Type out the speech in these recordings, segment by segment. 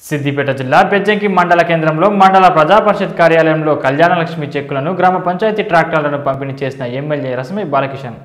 సిద్దిపేట జిల్లా పెజ్జంకి మండల కేంద్రంలో మండల ప్రజా పరిషత్ కార్యాలయంలో కళ్యాణలక్ష్మి చెక్కులను గ్రామ పంచాయతీ ట్రాక్టర్లను పంపిణీ చేసిన ఎమ్మెల్యే రసమి బాలకిషన్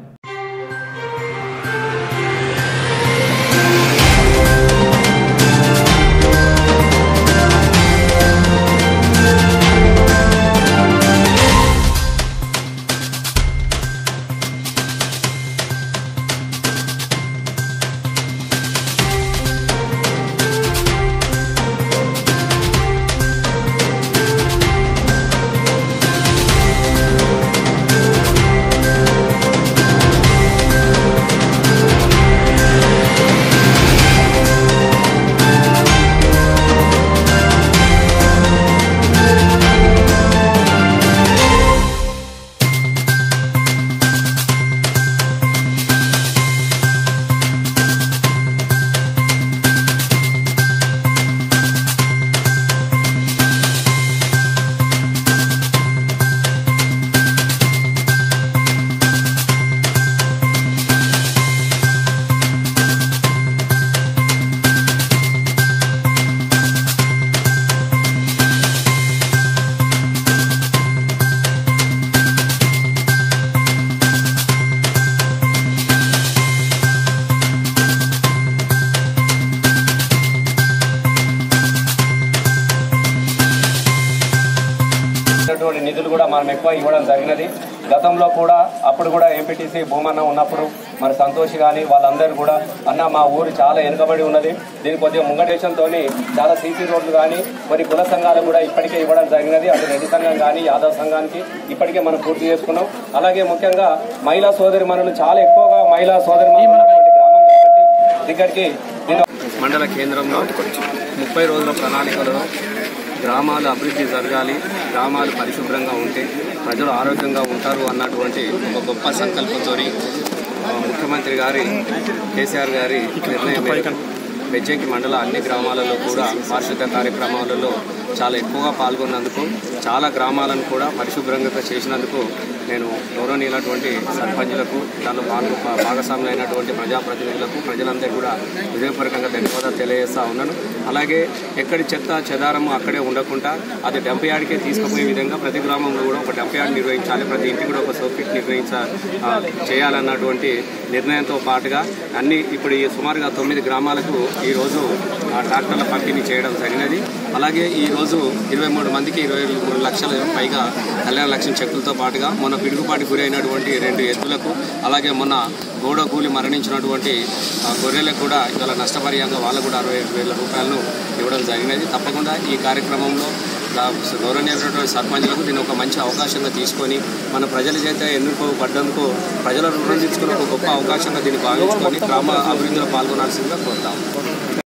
ఇచ్చినటువంటి నిధులు కూడా మనం ఎక్కువ ఇవ్వడం జరిగినది గతంలో కూడా అప్పుడు కూడా ఎంపీటీసీ భూమన్న ఉన్నప్పుడు మరి సంతోష్ కానీ వాళ్ళందరూ కూడా అన్న మా ఊరు చాలా వెనుకబడి ఉన్నది దీనికి కొద్దిగా ముంగటేషన్తో చాలా సీసీ రోడ్లు కానీ కొన్ని కుల సంఘాలు కూడా ఇప్పటికే ఇవ్వడం జరిగినది అటు రెడ్డి సంఘం కానీ యాదవ్ సంఘానికి ఇప్పటికే మనం పూర్తి చేసుకున్నాం అలాగే ముఖ్యంగా మహిళా సోదరి మనలు చాలా ఎక్కువగా మహిళా సోదరి ఉన్నటువంటి గ్రామం కాబట్టి ఇక్కడికి నేను మండల కేంద్రంలో ముప్పై రోజుల ప్రణాళికలో గ్రామాలు అభివృద్ధి జరగాలి గ్రామాలు పరిశుభ్రంగా ఉంటే ప్రజలు ఆరోగ్యంగా ఉంటారు అన్నటువంటి ఒక గొప్ప సంకల్పంతో ముఖ్యమంత్రి గారి కేసీఆర్ గారి నిర్ణయం మేరకు బెజ్జంకి మండల అన్ని గ్రామాలలో కూడా పారిశుద్ధ కార్యక్రమాలలో చాలా ఎక్కువగా పాల్గొన్నందుకు చాలా గ్రామాలను కూడా పరిశుభ్రంగా చేసినందుకు నేను గౌరవనీయులటువంటి సర్పంచులకు దానిలో పాల్గొ భాగస్వాములు అయినటువంటి ప్రజాప్రతినిధులకు ప్రజలందరికీ కూడా హృదయపూర్వకంగా ధన్యవాదాలు తెలియజేస్తా ఉన్నాను అలాగే ఎక్కడి చెత్త చెదారము అక్కడే ఉండకుండా అది డంప్ యార్డ్కే తీసుకుపోయే విధంగా ప్రతి గ్రామంలో కూడా ఒక డంప్ యార్డ్ నిర్వహించాలి ప్రతి ఇంటికి కూడా ఒక సోపిట్ నిర్వహించ ఆ, చేయాలన్నటువంటి నిర్ణయంతో పాటుగా అన్ని ఇప్పుడు ఈ సుమారుగా తొమ్మిది గ్రామాలకు ఈరోజు ఆ, ట్రాక్టర్ల పంపిణీ చేయడం జరిగినది అలాగే ఈరోజు ఇరవై మూడు మందికి ఇరవై మూడు లక్షల పైగా కళ్యాణ లక్ష్యం చెక్కులతో పాటుగా మొన్న పిడుగుపాటి గురి అయినటువంటి రెండు ఎద్దులకు అలాగే మొన్న గోడ కూలి మరణించినటువంటి ఆ, గొర్రెలకు కూడా ఇవాళ నష్టపరియంగా వాళ్ళకు కూడా అరవై ఐదు వేల రూపాయలను ఇవ్వడం జరిగినది తప్పకుండా ఈ కార్యక్రమంలో దా- గౌరవనీయులైనటువంటి సర్పంచ్లకు దీన్ని ఒక మంచి అవకాశంగా తీసుకొని మన ప్రజల చేత ఎన్నుకోబడ్డందుకు ప్రజల రుణం తీసుకుని ఒక గొప్ప అవకాశంగా దీన్ని భావించుకొని గ్రామ అభివృద్ధిలో పాల్గొనాల్సిందిగా కోరుతాం